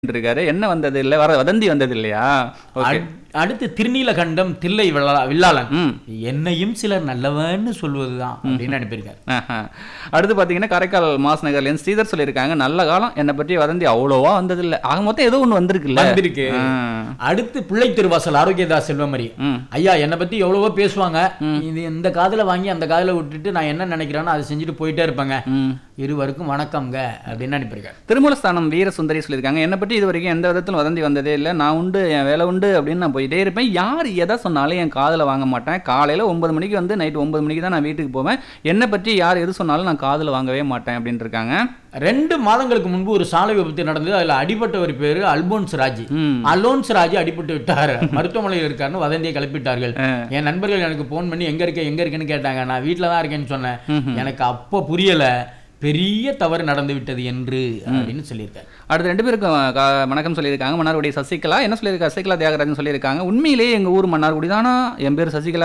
இருக்காரு என்ன வந்தது இல்ல வர வதந்தி வந்தது இல்லையா ஓகே அடு- அடுத்து திருநீலகண்டம் தில்லை வில்லா- வில்லாளன் ம் என்னையும் சிலர் நல்லவன்னு சொல்வதுதான் அப்படின்னு அனுப்பியிருக்காரு ஆஹா. அடுத்து பாத்தீங்கன்னா காரைக்கால் மாஸ் நகர்லேருந்து ஸ்ரீதர் சொல்லியிருக்காங்க நல்ல காலம் என்னை பற்றி வதந்தி அவ்வளோவா வந்ததில்லை ஆக மொத்தம் ஏதோ ஒண்ணு வந்திருக்குல்ல வந்திருக்கு ஆ. அடுத்து பிள்ளை திருவாசல் ஆரோக்கியதாஸ் செல்வமரி ம் ஐயா என்னை பத்தி எவ்வளவோ பேசுவாங்க இது இந்த காதுல வாங்கி அந்த காதுல விட்டுட்டு நான் என்ன நினைக்கிறேனோ அதை செஞ்சுட்டு போயிட்டே இருப்பேங்க ம் இருவருக்கும் வணக்கம்ங்க அப்படின்னு அனுப்பியிருக்காரு திருமூலஸ்தானம் வீர சுந்தரி சொல்லியிருக்காங்க என்னை பற்றி இது வரைக்கும் எந்த விதத்திலும் வதந்தி வந்ததே இல்லை நான் உண்டு என் வேலை உண்டு அப்படின்னு நான் போயிட்டே இருப்பேன் யார் எதை சொன்னாலும் என் காதில் வாங்க மாட்டேன் காலையில் ஒன்பது மணிக்கு வந்து நைட்டு ஒன்பது மணிக்கு தான் நான் வீட்டுக்கு போவேன் என்னை பற்றி யார் எது சொன்னாலும் நான் காதில் வாங்கவே மாட்டேன் அப்படின்னு இருக்காங்க ரெண்டு மாதங்களுக்கு முன்பு ஒரு சாலை விபத்து நடந்தது அதுல அடிபட்டவர் பேரு அல்போன்ஸ் ராஜ் ம் அலோன்ஸ் ராஜ் அடிபட்டு விட்டார் மருத்துவமனையில் இருக்காருன்னு வதந்தியை கிளப்பிட்டார்கள் என் நண்பர்கள் எனக்கு ஃபோன் பண்ணி எங்க இருக்க எங்க இருக்கேன்னு கேட்டாங்க நான் வீட்டில் தான் இருக்கேன்னு சொன்னேன் எனக்கு அப்போ புரியல பெரிய தவறு நடந்து விட்டது என்று அப்படின்னு சொல்லியிருக்காரு அடுத்து ரெண்டு பேருக்கும் கா- வணக்கம் சொல்லியிருக்காங்க மன்னார்குடி சசிகலா என்ன சொல்லியிருக்காங்க சசிகலா தியாகராஜன் சொல்லியிருக்காங்க உண்மையிலேயே எங்கள் ஊர் மன்னார்குடி தானா என் பேர் சசிகலா